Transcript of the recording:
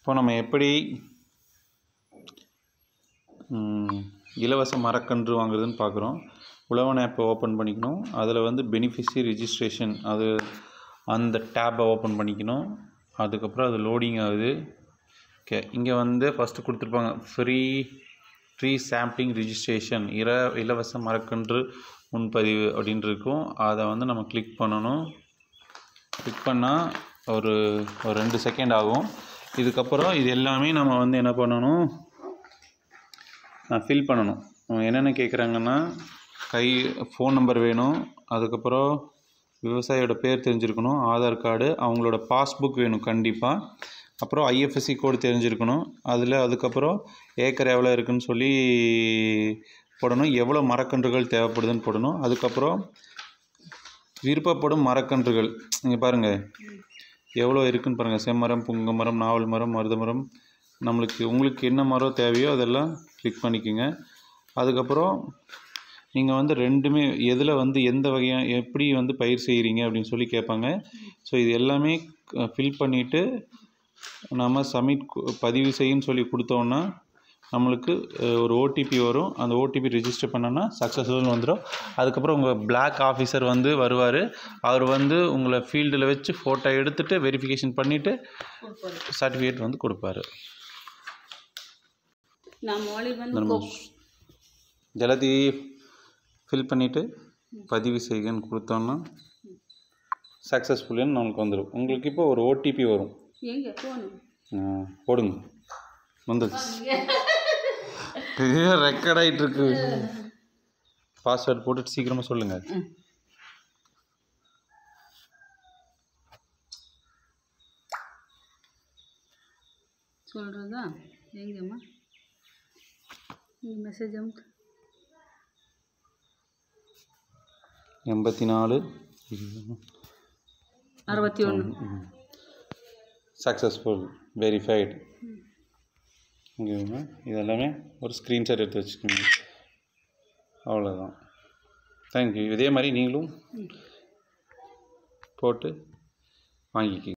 இப்போ நம்ம எப்படி ம், இலவச மரக்கன்று வாங்குறதுன்னு பார்க்குறோம் உழவன் ஆப்பை ஓப்பன் பண்ணிக்கணும் அதில் வந்து பெனிஃபிஷரி ரிஜிஸ்ட்ரேஷன் அது அந்த டேப்பை ஓப்பன் பண்ணிக்கணும் அதுக்கப்புறம் அது லோடிங் ஆகுது ஓகே இங்கே வந்து ஃபஸ்ட்டு கொடுத்துருப்பாங்க ஃப்ரீ ட்ரீ சாம்பிளிங் ரிஜிஸ்ட்ரேஷன் இர இலவச மரக்கன்று முன்பதிவு அப்படின்னு இருக்கும் அதை வந்து நம்ம கிளிக் பண்ணணும் கிளிக் பண்ணால் ஒரு ஒரு ரெண்டு செகண்ட் ஆகும் இதுக்கப்புறம் இது எல்லாமே நம்ம வந்து என்ன பண்ணணும் ஃபில் பண்ணணும் அவங்க என்னென்ன கேட்குறாங்கன்னா கை ஃபோன் நம்பர் வேணும் அதுக்கப்புறம் விவசாயியோட பேர் தெரிஞ்சிருக்கணும் ஆதார் கார்டு அவங்களோட பாஸ்புக் வேணும் கண்டிப்பாக அப்புறம் ஐஎஃப்எஸ்சி கோடு தெரிஞ்சிருக்கணும் அதில் அதுக்கப்புறம் ஏக்கர் எவ்வளோ இருக்குன்னு சொல்லி போடணும் எவ்வளோ மரக்கன்றுகள் தேவைப்படுதுன்னு போடணும் அதுக்கப்புறம் விருப்பப்படும் மரக்கன்றுகள் இங்கே பாருங்கள் எவ்வளோ இருக்குன்னு பாருங்கள் செம்மரம் புங்க மரம் நாவல் மரம் மருத மரம் நம்மளுக்கு உங்களுக்கு என்ன மரம் தேவையோ அதெல்லாம் கிளிக் பண்ணிக்கோங்க அதுக்கப்புறம் நீங்கள் வந்து ரெண்டுமே எதில் வந்து எந்த வகையாக எப்படி வந்து பயிர் செய்கிறீங்க அப்படின்னு சொல்லி கேட்பாங்க ஸோ இது எல்லாமே ஃபில் பண்ணிவிட்டு நம்ம சப்மிட் பதிவு செய்யுன்னு சொல்லி கொடுத்தோன்னா நம்மளுக்கு அஹ், ஒரு ஓடிபி வரும் அந்த ஓடிபி ரிஜிஸ்டர் பண்ணோன்னா சக்ஸஸ்ஃபுல்னு வந்துடும் அதுக்கப்புறம் உங்கள் பிளாக் ஆஃபீஸர் வந்து வருவார் அவர் வந்து உங்களை ஃபீல்டில் வச்சு ஃபோட்டோ எடுத்துகிட்டு வெரிஃபிகேஷன் பண்ணிவிட்டு சர்டிஃபிகேட் வந்து கொடுப்பாரு நான் மொழி வந்து நம்ம இது எல்லாத்தையும் ஃபில் பண்ணிவிட்டு பதிவு செய்கன்னு கொடுத்தோன்னா சக்ஸஸ்ஃபுல்லுன்னு நம்மளுக்கு வந்துடும் உங்களுக்கு இப்போ ஒரு ஓடிபி வரும் எங்கே போகணும் ஆ, போடுங்க வந்துடுச்சு ரெக்கார்ட் ஆகிட்டு இருக்கு பாஸ்வேர்ட் போட்டுட்டு சீக்கிரமாக சொல்லுங்கள் சொல்கிறதா எங்கேம்மா மெசேஜ் அமுக்கு எண்பத்தி நாலு அறுபத்தி ஒன்று சக்ஸஸ்ஃபுல் வெரிஃபைடு இங்கே இதெல்லாமே ஒரு ஸ்க்ரீன்ஷாட் எடுத்து வச்சுக்கோங்க அவ்வளோதான் தேங்க்யூ இதே மாதிரி நீங்களும் போட்டு வாங்கிக்கிங்க